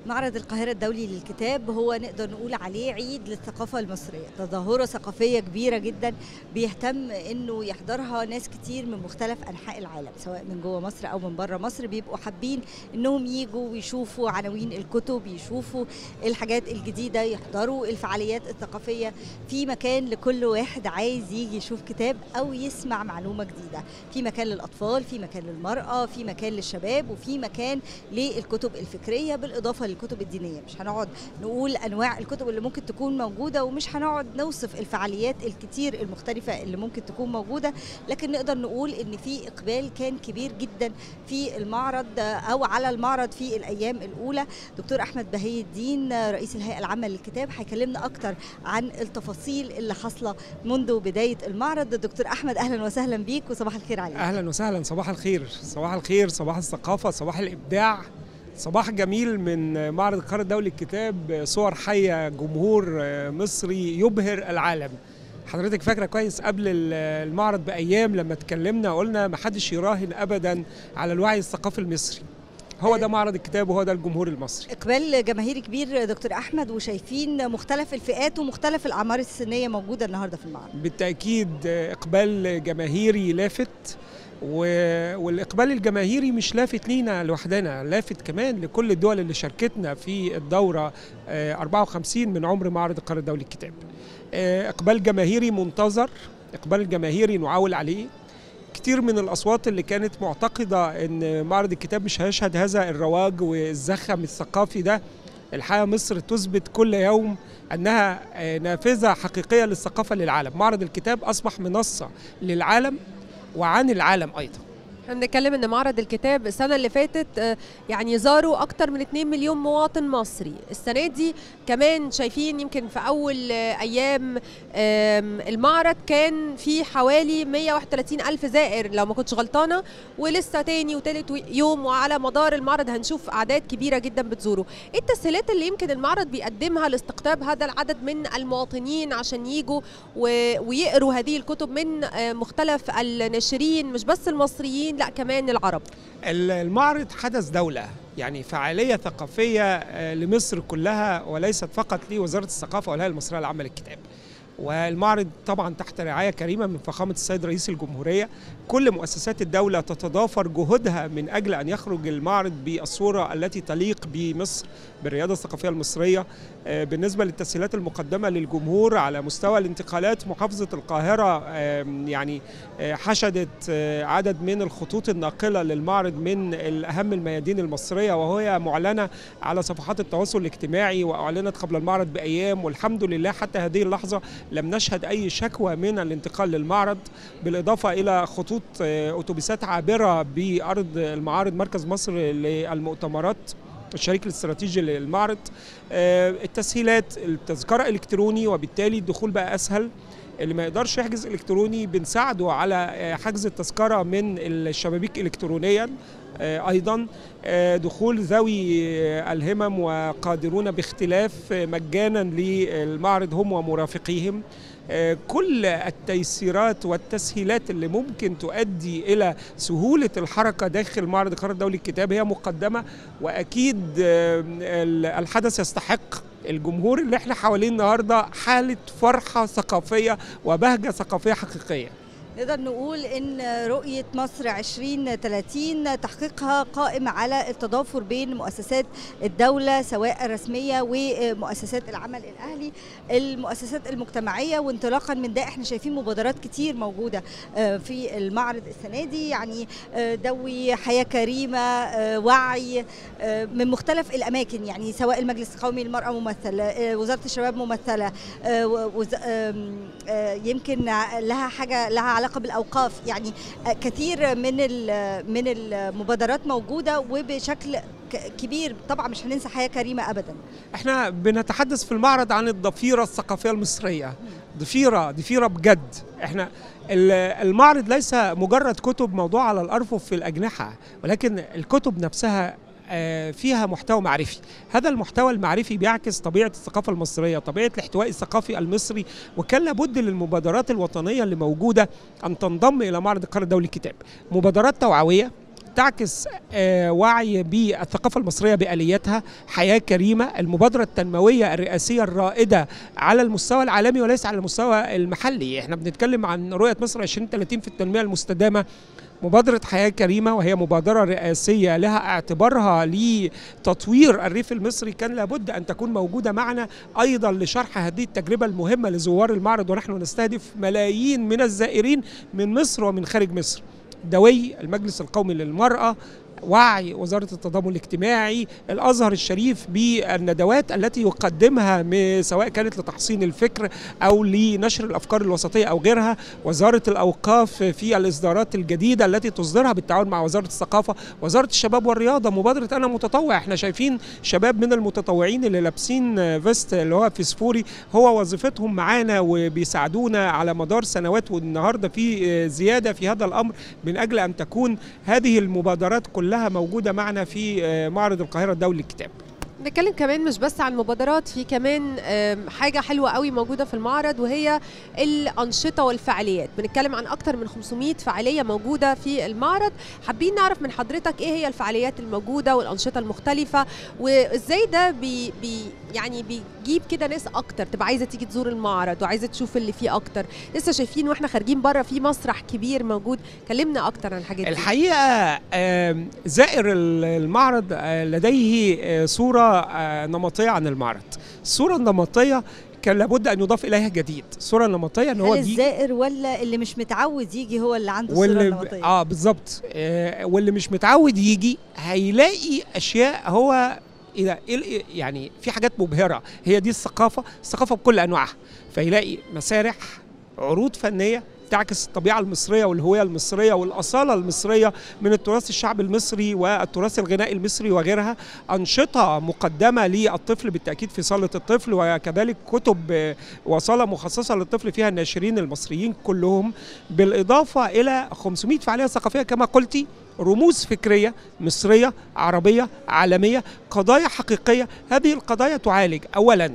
معرض القاهرة الدولي للكتاب هو نقدر نقول عليه عيد للثقافة المصرية تظاهرة ثقافية كبيرة جدا بيهتم انه يحضرها ناس كتير من مختلف انحاء العالم سواء من جوه مصر او من بره مصر بيبقوا حابين انهم يجوا ويشوفوا عناوين الكتب يشوفوا الحاجات الجديدة يحضروا الفعاليات الثقافية في مكان لكل واحد عايز يجي يشوف كتاب او يسمع معلومة جديدة في مكان للاطفال في مكان للمرأة في مكان للشباب وفي مكان للكتب الفكرية بالاضافة للكتب الدينية مش هنقعد نقول انواع الكتب اللي ممكن تكون موجودة ومش هنقعد نوصف الفعاليات الكتير المختلفة اللي ممكن تكون موجودة لكن نقدر نقول ان في اقبال كان كبير جدا في المعرض او على المعرض في الايام الاولى دكتور احمد بهي الدين رئيس الهيئة العامة للكتاب هيكلمنا اكتر عن التفاصيل اللي حاصلة منذ بداية المعرض دكتور احمد اهلا وسهلا بيك وصباح الخير عليك اهلا وسهلا صباح الخير صباح الخير صباح الثقافه صباح الابداع صباح جميل من معرض القاهره الدولي للكتاب صور حيه جمهور مصري يبهر العالم حضرتك فاكره كويس قبل المعرض بايام لما اتكلمنا قلنا ما حدش يراهن ابدا على الوعي الثقافي المصري هو ده معرض الكتاب وهو ده الجمهور المصري اقبال جماهيري كبير دكتور احمد وشايفين مختلف الفئات ومختلف الاعمار السنيه موجوده النهارده في المعرض بالتاكيد اقبال جماهيري لافت والاقبال الجماهيري مش لافت لينا لوحدنا لافت كمان لكل الدول اللي شاركتنا في الدوره 54 من عمر معرض القاهره الدولي للكتاب اقبال جماهيري منتظر اقبال جماهيري نعول عليه كتير من الاصوات اللي كانت معتقده ان معرض الكتاب مش هيشهد هذا الرواج والزخم الثقافي ده الحقيقه مصر تثبت كل يوم انها نافذه حقيقيه للثقافه للعالم معرض الكتاب اصبح منصه للعالم وعن العالم ايضا احنا بنتكلم ان معرض الكتاب السنه اللي فاتت يعني زاروا اكتر من 2 مليون مواطن مصري السنه دي كمان شايفين يمكن في اول ايام المعرض كان في حوالي 131 الف زائر لو ما كنتش غلطانه ولسه تاني وتالت يوم وعلى مدار المعرض هنشوف اعداد كبيره جدا بتزوره ايه التسهيلات اللي يمكن المعرض بيقدمها لاستقطاب هذا العدد من المواطنين عشان يجوا ويقروا هذه الكتب من مختلف الناشرين مش بس المصريين لا كمان العرب المعرض حدث دولة يعني فعالية ثقافية لمصر كلها وليست فقط لوزارة الثقافة والهيئة المصرية العامة للكتاب والمعرض طبعا تحت رعاية كريمة من فخامة السيد رئيس الجمهورية كل مؤسسات الدولة تتضافر جهودها من أجل أن يخرج المعرض بالصورة التي تليق بمصر بالرياضة الثقافية المصرية بالنسبة للتسهيلات المقدمة للجمهور على مستوى الانتقالات محافظة القاهرة يعني حشدت عدد من الخطوط الناقلة للمعرض من أهم الميادين المصرية وهي معلنة على صفحات التواصل الاجتماعي وأعلنت قبل المعرض بأيام والحمد لله حتى هذه اللحظة لم نشهد أي شكوى من الانتقال للمعرض بالإضافة إلى خطوط أتوبيسات عابرة بأرض المعارض مركز مصر للمؤتمرات الشريك الاستراتيجي للمعرض التسهيلات التذكرة إلكتروني وبالتالي الدخول بقى أسهل اللي ما يقدرش يحجز الكتروني بنساعده على حجز التذكره من الشبابيك الكترونيا ايضا دخول ذوي الهمم وقادرون باختلاف مجانا للمعرض هم ومرافقيهم كل التيسيرات والتسهيلات اللي ممكن تؤدي الى سهوله الحركه داخل معرض القاهره الدولي للكتاب هي مقدمه واكيد الحدث يستحق الجمهور اللي احنا حواليه النهارده حاله فرحه ثقافيه وبهجه ثقافيه حقيقيه نقدر نقول ان رؤيه مصر 2030 تحقيقها قائم على التضافر بين مؤسسات الدوله سواء الرسميه ومؤسسات العمل الاهلي المؤسسات المجتمعيه وانطلاقا من ده احنا شايفين مبادرات كتير موجوده في المعرض السنه دي يعني دوي حياه كريمه وعي من مختلف الاماكن يعني سواء المجلس القومي للمراه ممثل وزاره الشباب ممثله يمكن لها حاجه لها علاقه علاقه بالاوقاف يعني كثير من من المبادرات موجوده وبشكل كبير طبعا مش هننسى حياه كريمه ابدا احنا بنتحدث في المعرض عن الضفيره الثقافيه المصريه ضفيره ضفيره بجد احنا المعرض ليس مجرد كتب موضوعه على الارفف في الاجنحه ولكن الكتب نفسها فيها محتوى معرفي هذا المحتوى المعرفي بيعكس طبيعة الثقافة المصرية طبيعة الاحتواء الثقافي المصري وكان لابد للمبادرات الوطنية اللي موجودة أن تنضم إلى معرض القاهرة الدولي للكتاب مبادرات توعوية بتعكس آه، وعي بالثقافة المصرية بآلياتها حياة كريمة المبادرة التنموية الرئاسية الرائدة على المستوى العالمي وليس على المستوى المحلي احنا بنتكلم عن رؤية مصر 2030 في التنمية المستدامة مبادرة حياة كريمة وهي مبادرة رئاسية لها اعتبارها لتطوير الريف المصري كان لابد أن تكون موجودة معنا أيضا لشرح هذه التجربة المهمة لزوار المعرض ونحن نستهدف ملايين من الزائرين من مصر ومن خارج مصر دوي المجلس القومي للمرأة وعي وزارة التضامن الاجتماعي الأزهر الشريف بالندوات التي يقدمها م- سواء كانت لتحصين الفكر أو لنشر الأفكار الوسطية أو غيرها وزارة الأوقاف في الإصدارات الجديدة التي تصدرها بالتعاون مع وزارة الثقافة وزارة الشباب والرياضة مبادرة أنا متطوع احنا شايفين شباب من المتطوعين اللي لابسين فيست اللي هو فسفوري هو وظيفتهم معانا وبيساعدونا على مدار سنوات والنهارده في زياده في هذا الامر من اجل ان تكون هذه المبادرات كلها موجوده معنا في معرض القاهره الدولي للكتاب. نتكلم كمان مش بس عن المبادرات في كمان آم، حاجة حلوة قوي موجودة في المعرض وهي الأنشطة والفعاليات بنتكلم عن أكتر من 500 فعالية موجودة في المعرض حابين نعرف من حضرتك إيه هي الفعاليات الموجودة والأنشطة المختلفة وإزاي ده بي بي يعني بيجيب كده ناس أكتر تبقى عايزة تيجي تزور المعرض وعايزة تشوف اللي فيه أكتر لسه شايفين وإحنا خارجين بره في مسرح كبير موجود كلمنا أكتر عن الحاجات دي الحقيقه آم، زائر ال- المعرض آه، لديه آه، صوره آه، نمطيه عن المعرض. الصوره النمطيه كان لابد ان يضاف اليها جديد، الصوره النمطيه ان هو هل دي الزائر ولا اللي مش متعود يجي هو اللي عنده الصورة واللي النمطية اه بالظبط آه واللي مش متعود يجي هيلاقي اشياء هو إذا إيه- يعني في حاجات مبهره هي دي الثقافه الثقافه بكل انواعها فيلاقي مسارح عروض فنيه تعكس الطبيعه المصريه والهويه المصريه والاصاله المصريه من التراث الشعبي المصري والتراث الغنائي المصري وغيرها انشطه مقدمه للطفل بالتاكيد في صاله الطفل وكذلك كتب آه، وصاله مخصصه للطفل فيها الناشرين المصريين كلهم بالاضافه الى 500 فعاليه ثقافيه كما قلتي رموز فكريه مصريه عربيه عالميه قضايا حقيقيه هذه القضايا تعالج اولا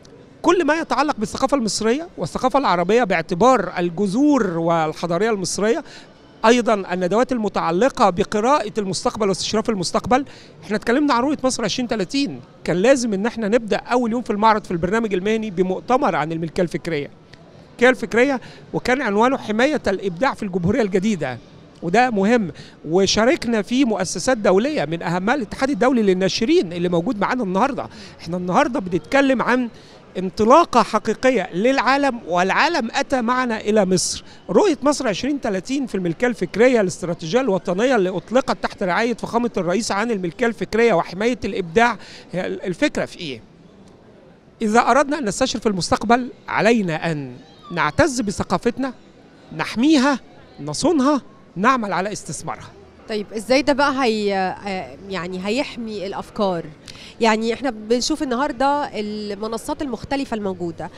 كل ما يتعلق بالثقافه المصريه والثقافه العربيه باعتبار الجذور والحضاريه المصريه ايضا الندوات المتعلقه بقراءه المستقبل واستشراف المستقبل احنا اتكلمنا عن رؤيه مصر 2030 كان لازم ان احنا نبدا اول يوم في المعرض في البرنامج المهني بمؤتمر عن الملكيه الفكريه الملكيه الفكريه وكان عنوانه حمايه الابداع في الجمهوريه الجديده وده مهم وشاركنا فيه مؤسسات دوليه من اهمها الاتحاد الدولي للناشرين اللي موجود معانا النهارده احنا النهارده بنتكلم عن انطلاقه حقيقيه للعالم والعالم اتى معنا الى مصر رؤيه مصر 2030 في الملكيه الفكريه الاستراتيجيه الوطنيه اللي اطلقت تحت رعايه فخامه الرئيس عن الملكيه الفكريه وحمايه الابداع هي الفكره في ايه اذا اردنا ان نستشرف المستقبل علينا ان نعتز بثقافتنا نحميها نصونها نعمل على استثمارها طيب ازاي ده بقى هي آه، يعني هيحمي الافكار يعني احنا بنشوف النهارده المنصات المختلفه الموجوده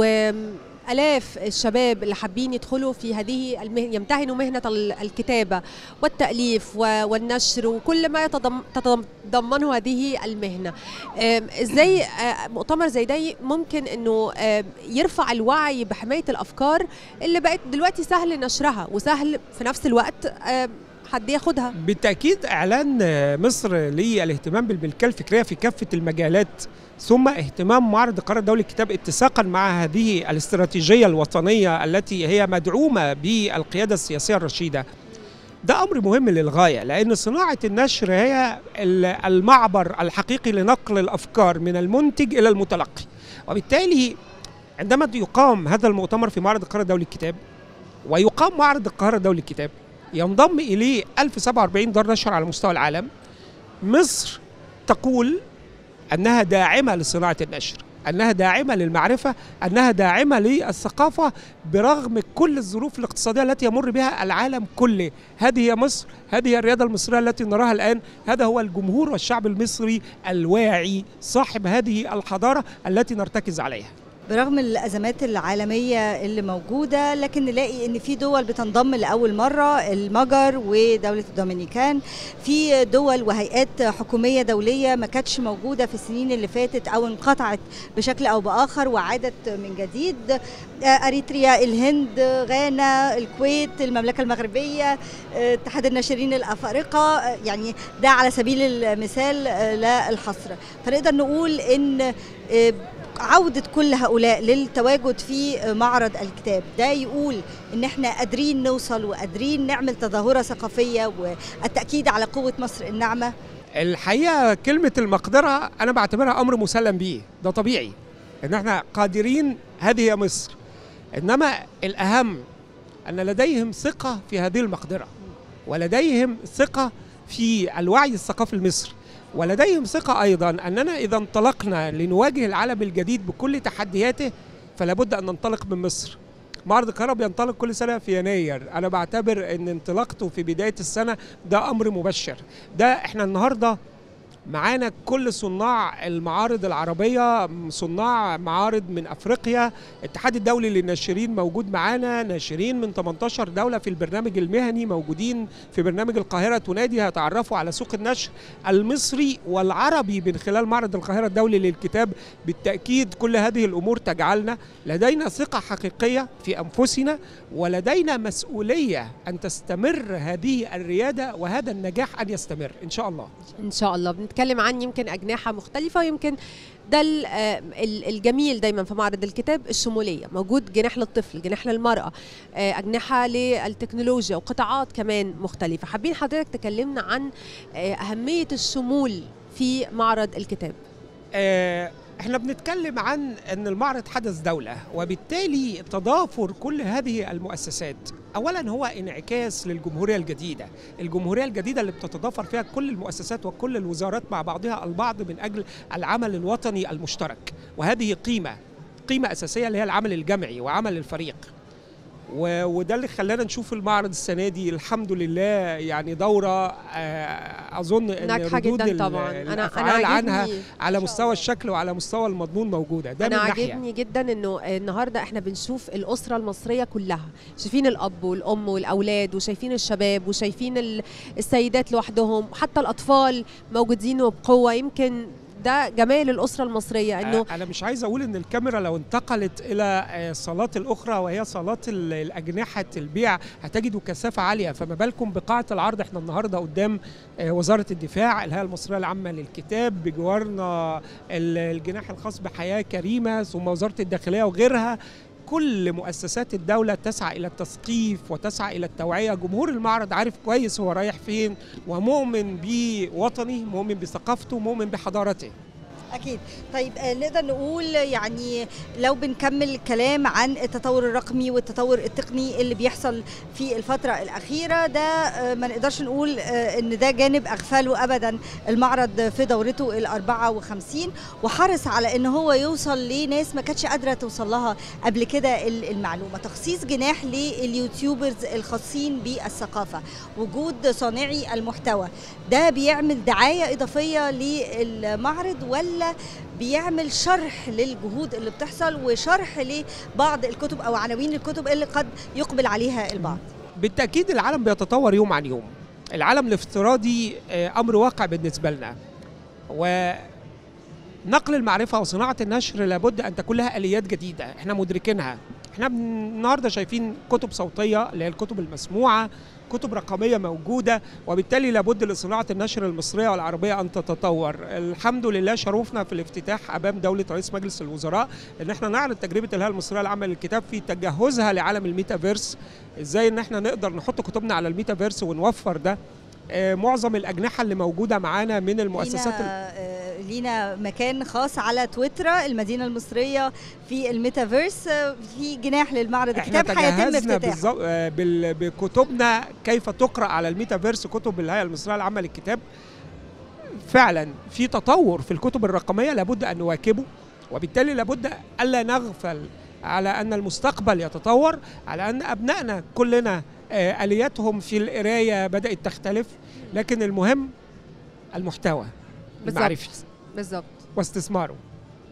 والاف الشباب اللي حابين يدخلوا في هذه المهنه يمتهنوا مهنه ال- الكتابه والتاليف و- والنشر وكل ما يتضم- تتضمنه هذه المهنه آم، ازاي آه، مؤتمر زي ده ممكن انه آم، يرفع الوعي بحمايه الافكار اللي بقت دلوقتي سهل نشرها وسهل في نفس الوقت آم، حد ياخدها بالتاكيد اعلان مصر للاهتمام بالملكيه الفكريه في كافه المجالات ثم اهتمام معرض القاهره الدولي للكتاب اتساقا مع هذه الاستراتيجيه الوطنيه التي هي مدعومه بالقياده السياسيه الرشيده ده امر مهم للغايه لان صناعه النشر هي ال- المعبر الحقيقي لنقل الافكار من المنتج الى المتلقي وبالتالي عندما يقام هذا المؤتمر في معرض القاهره الدولي للكتاب ويقام معرض القاهره الدولي للكتاب ينضم اليه 1047 دار نشر على مستوى العالم مصر تقول انها داعمه لصناعه النشر انها داعمه للمعرفه انها داعمه للثقافه برغم كل الظروف الاقتصاديه التي يمر بها العالم كله هذه هي مصر هذه هي الرياضه المصريه التي نراها الان هذا هو الجمهور والشعب المصري الواعي صاحب هذه الحضاره التي نرتكز عليها برغم الازمات العالميه اللي موجوده لكن نلاقي ان في دول بتنضم لاول مره المجر ودوله الدومينيكان في دول وهيئات حكوميه دوليه ما كانتش موجوده في السنين اللي فاتت او انقطعت بشكل او باخر وعادت من جديد اريتريا الهند غانا الكويت المملكه المغربيه اتحاد الناشرين الافارقه يعني ده على سبيل المثال لا الحصر فنقدر نقول ان عودة كل هؤلاء للتواجد في معرض الكتاب ده يقول ان احنا قادرين نوصل وقادرين نعمل تظاهرة ثقافية والتأكيد على قوة مصر الناعمة الحقيقة كلمة المقدرة أنا بعتبرها أمر مسلم به ده طبيعي إن احنا قادرين هذه هي مصر إنما الأهم أن لديهم ثقة في هذه المقدرة ولديهم ثقة في الوعي الثقافي المصري ولديهم ثقة أيضا أننا إذا انطلقنا لنواجه العالم الجديد بكل تحدياته فلا بد أن ننطلق من مصر معرض القاهرة بينطلق كل سنة في يناير أنا بعتبر أن انطلاقته في بداية السنة ده أمر مبشر ده إحنا النهاردة معانا كل صناع المعارض العربية صناع معارض من أفريقيا الاتحاد الدولي للناشرين موجود معانا ناشرين من 18 دولة في البرنامج المهني موجودين في برنامج القاهرة تنادي هيتعرفوا على سوق النشر المصري والعربي من خلال معرض القاهرة الدولي للكتاب بالتأكيد كل هذه الأمور تجعلنا لدينا ثقة حقيقية في أنفسنا ولدينا مسؤولية أن تستمر هذه الريادة وهذا النجاح أن يستمر إن شاء الله ان شاء الله بنتكلم عن يمكن اجنحه مختلفه ويمكن ده الجميل دايما في معرض الكتاب الشموليه موجود جناح للطفل جناح للمراه اجنحه للتكنولوجيا وقطاعات كمان مختلفه حابين حضرتك تكلمنا عن اهميه الشمول في معرض الكتاب آه احنا بنتكلم عن ان المعرض حدث دوله وبالتالي تضافر كل هذه المؤسسات اولا هو انعكاس للجمهوريه الجديده الجمهوريه الجديده اللي بتتضافر فيها كل المؤسسات وكل الوزارات مع بعضها البعض من اجل العمل الوطني المشترك وهذه قيمه قيمه اساسيه اللي هي العمل الجمعي وعمل الفريق وده اللي خلانا نشوف المعرض السنه دي الحمد لله يعني دوره اظن ان ناجحه جدا طبعا انا انا عنها على مستوى الشكل وعلى مستوى المضمون موجوده ده انا من ناحية. عاجبني جدا انه النهارده احنا بنشوف الاسره المصريه كلها شايفين الاب والام والاولاد وشايفين الشباب وشايفين السيدات لوحدهم حتى الاطفال موجودين وبقوه يمكن ده جمال الاسره المصريه انه انا مش عايز اقول ان الكاميرا لو انتقلت الى الصالات الاخرى وهي صالات الاجنحه البيع هتجدوا كثافه عاليه فما بالكم بقاعه العرض احنا النهارده قدام وزاره الدفاع الهيئه المصريه العامه للكتاب بجوارنا الجناح الخاص بحياه كريمه ثم وزاره الداخليه وغيرها كل مؤسسات الدولة تسعى إلى التثقيف وتسعى إلى التوعية جمهور المعرض عارف كويس هو رايح فين ومؤمن بوطنه مؤمن بثقافته مؤمن بحضارته اكيد طيب نقدر نقول يعني لو بنكمل الكلام عن التطور الرقمي والتطور التقني اللي بيحصل في الفتره الاخيره ده ما نقدرش نقول ان ده جانب اغفله ابدا المعرض في دورته ال 54 وحرص على ان هو يوصل لناس ما كانتش قادره توصل لها قبل كده المعلومه تخصيص جناح لليوتيوبرز الخاصين بالثقافه وجود صانعي المحتوى ده بيعمل دعايه اضافيه للمعرض ولا ولا بيعمل شرح للجهود اللي بتحصل وشرح لبعض الكتب او عناوين الكتب اللي قد يقبل عليها البعض بالتاكيد العالم بيتطور يوم عن يوم العالم الافتراضي امر واقع بالنسبه لنا ونقل المعرفه وصناعه النشر لابد ان تكون لها اليات جديده احنا مدركينها احنا النهارده شايفين كتب صوتيه اللي هي الكتب المسموعه كتب رقمية موجودة وبالتالي لابد لصناعة النشر المصرية والعربية أن تتطور الحمد لله شرفنا في الافتتاح أمام دولة رئيس مجلس الوزراء أن احنا نعرض تجربة الهيئة المصرية العامة للكتاب في تجهزها لعالم الميتافيرس ازاي ان احنا نقدر نحط كتبنا على الميتافيرس ونوفر ده آه معظم الأجنحة اللي موجودة معانا من المؤسسات لينا, آه لينا مكان خاص على تويتر المدينة المصرية في الميتافيرس آه في جناح للمعرض الكتاب هيتم افتتاحه بكتبنا كيف تقرأ على الميتافيرس كتب الهيئة المصرية العامة للكتاب فعلا في تطور في الكتب الرقمية لابد أن نواكبه وبالتالي لابد ألا نغفل على أن المستقبل يتطور على أن أبنائنا كلنا الياتهم في القرايه بدات تختلف لكن المهم المحتوى المعرفي بالظبط واستثماره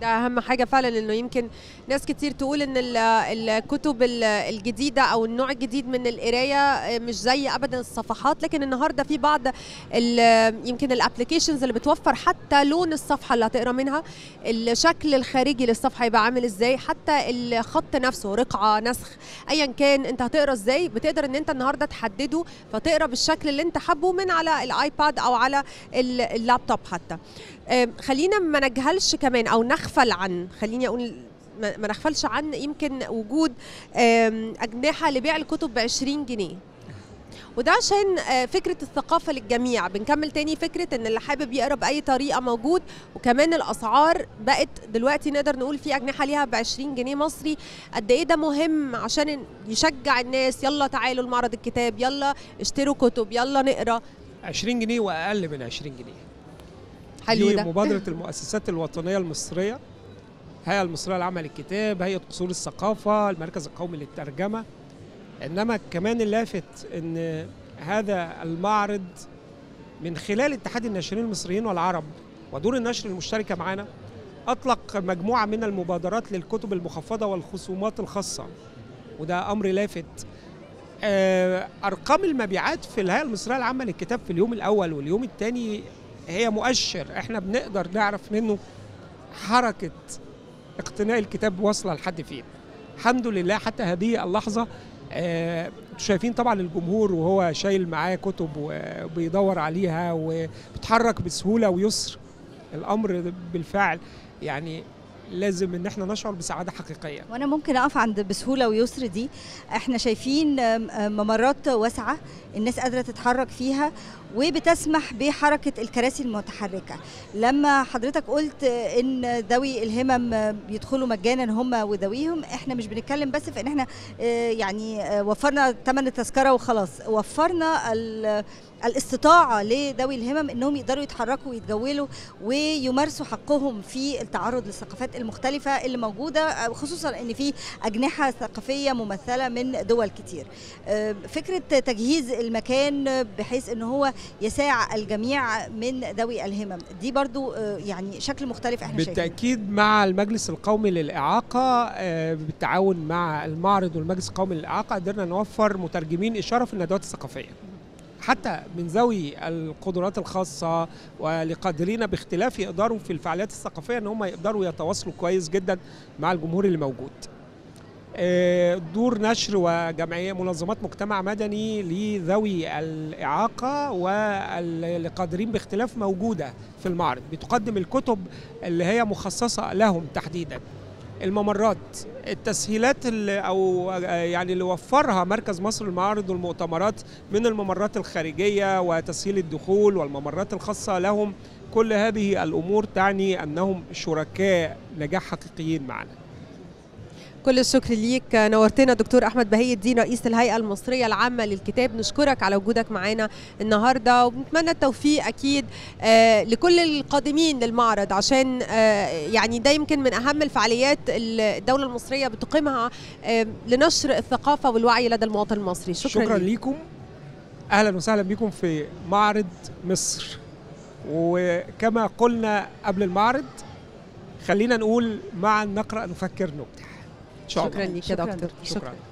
ده اهم حاجه فعلا انه يمكن ناس كتير تقول ان ال- الكتب ال- الجديده او النوع الجديد من القرايه مش زي ابدا الصفحات لكن النهارده في بعض ال- يمكن الابلكيشنز اللي بتوفر حتى لون الصفحه اللي هتقرا منها الشكل الخارجي للصفحه يبقى عامل ازاي حتى الخط نفسه رقعه نسخ ايا كان انت هتقرا ازاي بتقدر ان انت النهارده تحدده فتقرا بالشكل اللي انت حابه من على الايباد او على ال- اللابتوب حتى آم، خلينا ما نجهلش كمان او نغفل عن خليني اقول ما ما نغفلش عن يمكن وجود آم، اجنحه لبيع الكتب ب 20 جنيه وده عشان آه، فكره الثقافه للجميع بنكمل تاني فكره ان اللي حابب يقرا باي طريقه موجود وكمان الاسعار بقت دلوقتي نقدر نقول في اجنحه ليها ب 20 جنيه مصري قد ايه ده مهم عشان يشجع الناس يلا تعالوا لمعرض الكتاب يلا اشتروا كتب يلا نقرا 20 جنيه واقل من 20 جنيه حلو دي ده مبادره المؤسسات الوطنيه المصريه الهيئه المصريه لعمل الكتاب هيئه اصول الثقافه المركز القومي للترجمه انما كمان اللافت ان هذا المعرض من خلال اتحاد الناشرين المصريين والعرب ودور النشر المشتركه معنا اطلق مجموعه من المبادرات للكتب المخفضه والخصومات الخاصه وده امر لافت آه، ارقام المبيعات في الهيئه المصريه العامه للكتاب في اليوم الاول واليوم الثاني هي مؤشر احنا بنقدر نعرف منه حركه اقتناء الكتاب واصله لحد فين الحمد لله حتى هذه اللحظه آه، انتوا شايفين طبعا الجمهور وهو شايل معاه كتب وبيدور عليها وبيتحرك بسهوله ويسر الامر بالفعل يعني لازم ان احنا نشعر بسعاده حقيقيه وانا ممكن اقف عند بسهوله ويسر دي احنا شايفين آم، آم، ممرات واسعه الناس قادره تتحرك فيها وبتسمح بحركه الكراسي المتحركه لما حضرتك قلت آه، ان ذوي الهمم آه، بيدخلوا مجانا هم وذويهم احنا مش بنتكلم بس في ان احنا آه، يعني آه، وفرنا ثمن التذكره وخلاص وفرنا ال- الاستطاعه لذوي الهمم انهم يقدروا يتحركوا ويتجولوا ويمارسوا حقهم في التعرض للثقافات المختلفه اللي موجوده خصوصا ان في اجنحه ثقافيه ممثله من دول كتير آه، فكره تجهيز المكان بحيث ان هو يساع الجميع من ذوي الهمم دي برضو آه، يعني شكل مختلف احنا شايفينه بالتاكيد مع المجلس القومي للاعاقه آه، بالتعاون مع المعرض والمجلس القومي للاعاقه قدرنا نوفر مترجمين اشاره في الندوات الثقافيه حتى من ذوي القدرات الخاصه ولقادرين باختلاف يقدروا في الفعاليات الثقافيه ان هم يقدروا يتواصلوا كويس جدا مع الجمهور اللي موجود آه، دور نشر وجمعيه منظمات مجتمع مدني لذوي الاعاقه والقادرين باختلاف موجوده في المعرض بتقدم الكتب اللي هي مخصصه لهم تحديدا الممرات التسهيلات اللي او يعني اللي وفرها مركز مصر للمعارض والمؤتمرات من الممرات الخارجيه وتسهيل الدخول والممرات الخاصه لهم كل هذه الامور تعني انهم شركاء نجاح حقيقيين معنا كل الشكر ليك نورتنا دكتور احمد بهي الدين رئيس الهيئه المصريه العامه للكتاب نشكرك على وجودك معانا النهارده وبنتمنى التوفيق اكيد آه لكل القادمين للمعرض عشان آه يعني ده يمكن من اهم الفعاليات اللي الدوله المصريه بتقيمها آه لنشر الثقافه والوعي لدى المواطن المصري شكرا, شكرا ليك. ليكم اهلا وسهلا بكم في معرض مصر وكما قلنا قبل المعرض خلينا نقول معا نقرا نفكر نبدع ان شاء الله شكرا ليك يا شكراً دكتور دكتور. شكرا